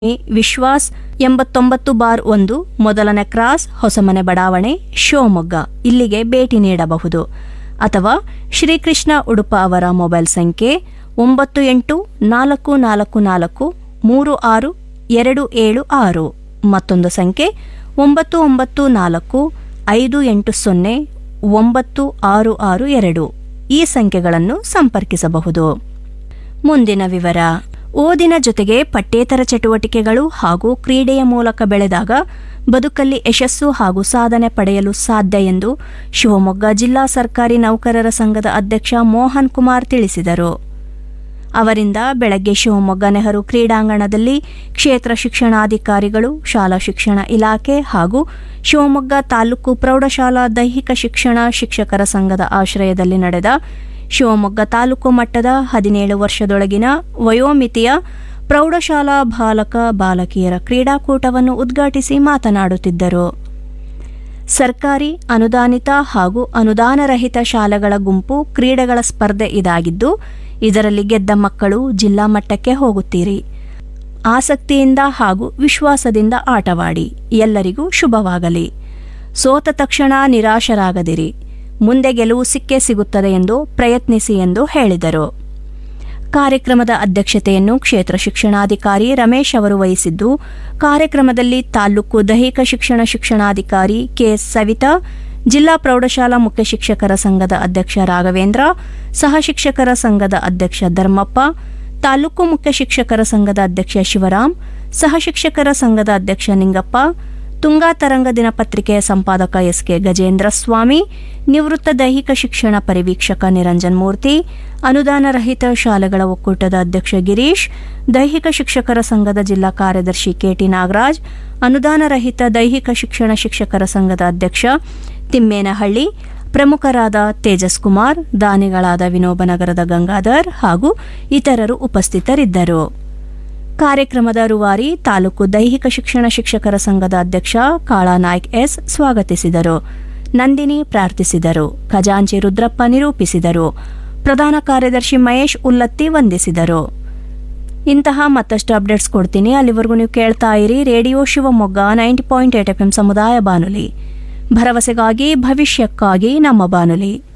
ವಿಶ್ವಾಸ್ ಎಂಬತ್ತೊಂಬತ್ತು ಬಾರ್ ಒಂದು ಮೊದಲನೇ ಕ್ರಾಸ್ ಹೊಸಮನೆ ಬಡಾವಣೆ ಶಿವಮೊಗ್ಗ ಇಲ್ಲಿಗೆ ಭೇಟಿ ನೀಡಬಹುದು ಅಥವಾ ಶ್ರೀಕೃಷ್ಣ ಉಡುಪ ಅವರ ಮೊಬೈಲ್ ಸಂಖ್ಯೆ ಒಂಬತ್ತು ಎಂಟು ನಾಲ್ಕು ನಾಲ್ಕು ನಾಲ್ಕು ಮೂರು ಆರು ಎರಡು ಏಳು ಆರು ಮತ್ತೊಂದು ಸಂಖ್ಯೆ ಒಂಬತ್ತು ಒಂಬತ್ತು ನಾಲ್ಕು ಐದು ಎಂಟು ಸೊನ್ನೆ ಒಂಬತ್ತು ಆರು ಆರು ಎರಡು ಈ ಸಂಖ್ಯೆಗಳನ್ನು ಸಂಪರ್ಕಿಸಬಹುದು ಮುಂದಿನ ವಿವರ ಓದಿನ ಜೊತೆಗೆ ಪಠ್ಯೇತರ ಚಟುವಟಿಕೆಗಳು ಹಾಗೂ ಕ್ರೀಡೆಯ ಮೂಲಕ ಬೆಳೆದಾಗ ಬದುಕಲ್ಲಿ ಯಶಸ್ಸು ಹಾಗೂ ಸಾಧನೆ ಪಡೆಯಲು ಸಾಧ್ಯ ಎಂದು ಶಿವಮೊಗ್ಗ ಜಿಲ್ಲಾ ಸರ್ಕಾರಿ ನೌಕರರ ಸಂಘದ ಅಧ್ಯಕ್ಷ ಮೋಹನ್ ಕುಮಾರ್ ತಿಳಿಸಿದರು ಅವರಿಂದ ಬೆಳಗ್ಗೆ ಶಿವಮೊಗ್ಗ ನೆಹರು ಕ್ರೀಡಾಂಗಣದಲ್ಲಿ ಕ್ಷೇತ್ರ ಶಿಕ್ಷಣಾಧಿಕಾರಿಗಳು ಶಾಲಾ ಶಿಕ್ಷಣ ಇಲಾಖೆ ಹಾಗೂ ಶಿವಮೊಗ್ಗ ತಾಲೂಕು ಪ್ರೌಢಶಾಲಾ ದೈಹಿಕ ಶಿಕ್ಷಣ ಶಿಕ್ಷಕರ ಸಂಘದ ಆಶ್ರಯದಲ್ಲಿ ನಡೆದ ಶಿವಮೊಗ್ಗ ತಾಲೂಕು ಮಟ್ಟದ ಹದಿನೇಳು ವರ್ಷದೊಳಗಿನ ವಯೋಮಿತಿಯ ಪ್ರೌಢಶಾಲಾ ಬಾಲಕ ಬಾಲಕಿಯರ ಕ್ರೀಡಾಕೂಟವನ್ನು ಉದ್ಘಾಟಿಸಿ ಮಾತನಾಡುತ್ತಿದ್ದರು ಸರ್ಕಾರಿ ಅನುದಾನಿತ ಹಾಗೂ ಅನುದಾನರಹಿತ ಶಾಲೆಗಳ ಗುಂಪು ಕ್ರೀಡೆಗಳ ಸ್ಪರ್ಧೆ ಇದಾಗಿದ್ದು ಇದರಲ್ಲಿ ಗೆದ್ದ ಮಕ್ಕಳು ಜಿಲ್ಲಾ ಮಟ್ಟಕ್ಕೆ ಹೋಗುತ್ತೀರಿ ಆಸಕ್ತಿಯಿಂದ ಹಾಗೂ ವಿಶ್ವಾಸದಿಂದ ಆಟವಾಡಿ ಎಲ್ಲರಿಗೂ ಶುಭವಾಗಲಿ ಸೋತ ತಕ್ಷಣ ನಿರಾಶರಾಗದಿರಿ ಮುಂದೆ ಗೆಲುವು ಸಿಕ್ಕೇ ಸಿಗುತ್ತದೆ ಎಂದು ಪ್ರಯತ್ನಿಸಿ ಎಂದು ಹೇಳಿದರು ಕಾರ್ಯಕ್ರಮದ ಅಧ್ಯಕ್ಷತೆಯನ್ನು ಕ್ಷೇತ್ರ ಶಿಕ್ಷಣಾಧಿಕಾರಿ ರಮೇಶ್ ಅವರು ವಹಿಸಿದ್ದು ಕಾರ್ಯಕ್ರಮದಲ್ಲಿ ತಾಲೂಕು ದೈಹಿಕ ಶಿಕ್ಷಣ ಶಿಕ್ಷಣಾಧಿಕಾರಿ ಕೆಎಸ್ ಸವಿತಾ ಜಿಲ್ಲಾ ಪ್ರೌಢಶಾಲಾ ಮುಖ್ಯ ಶಿಕ್ಷಕರ ಸಂಘದ ಅಧ್ಯಕ್ಷ ರಾಘವೇಂದ್ರ ಸಹ ಶಿಕ್ಷಕರ ಸಂಘದ ಅಧ್ಯಕ್ಷ ಧರ್ಮಪ್ಪ ತಾಲೂಕು ಮುಖ್ಯ ಶಿಕ್ಷಕರ ಸಂಘದ ಅಧ್ಯಕ್ಷ ಶಿವರಾಮ್ ಸಹ ಶಿಕ್ಷಕರ ಸಂಘದ ಅಧ್ಯಕ್ಷ ನಿಂಗಪ್ಪ ತುಂಗಾ ತರಂಗ ದಿನಪತ್ರಿಕೆಯ ಸಂಪಾದಕ ಎಸ್ಕೆ ಗಜೇಂದ್ರ ಸ್ವಾಮಿ ನಿವೃತ್ತ ದೈಹಿಕ ಶಿಕ್ಷಣ ಪರಿವೀಕ್ಷಕ ನಿರಂಜನ್ ಮೂರ್ತಿ ಅನುದಾನ ರಹಿತ ಶಾಲೆಗಳ ಒಕ್ಕೂಟದ ಅಧ್ಯಕ್ಷ ಗಿರೀಶ್ ದೈಹಿಕ ಶಿಕ್ಷಕರ ಸಂಘದ ಜಿಲ್ಲಾ ಕಾರ್ಯದರ್ಶಿ ಕೆಟಿ ನಾಗರಾಜ್ ಅನುದಾನ ರಹಿತ ದೈಹಿಕ ಶಿಕ್ಷಣ ಶಿಕ್ಷಕರ ಸಂಘದ ಅಧ್ಯಕ್ಷ ತಿಮ್ಮೇನಹಳ್ಳಿ ಪ್ರಮುಖರಾದ ತೇಜಸ್ ಕುಮಾರ್ ದಾನಿಗಳಾದ ವಿನೋಬನಗರದ ಗಂಗಾಧರ್ ಹಾಗೂ ಇತರರು ಉಪಸ್ಥಿತರಿದ್ದರು ಕಾರ್ಯಕ್ರಮದ ರೂವಾರಿ ತಾಲೂಕು ದೈಹಿಕ ಶಿಕ್ಷಣ ಶಿಕ್ಷಕರ ಸಂಘದ ಅಧ್ಯಕ್ಷ ಕಾಳಾನಾಯ್ಕ್ ಎಸ್ ಸ್ವಾಗತಿಸಿದರು ನಂದಿನಿ ಪ್ರಾರ್ಥಿಸಿದರು ಖಜಾಂಚಿ ರುದ್ರಪ್ಪ ನಿರೂಪಿಸಿದರು ಪ್ರಧಾನ ಕಾರ್ಯದರ್ಶಿ ಮಹೇಶ್ ಉಲ್ಲತ್ತಿ ವಂದಿಸಿದರು ಇಂತಹ ಮತ್ತಷ್ಟು ಅಪ್ಡೇಟ್ಸ್ ಕೊಡ್ತೀನಿ ಅಲ್ಲಿವರೆಗೂ ನೀವು ಕೇಳ್ತಾ ಇರಿ radio Shivamogga ninety point eight F M ಸಮುದಾಯ ಬಾನುಲಿ ಭರವಸೆಗಾಗಿ ಭವಿಷ್ಯಕ್ಕಾಗಿ ನಮ್ಮ ಬಾನುಲಿ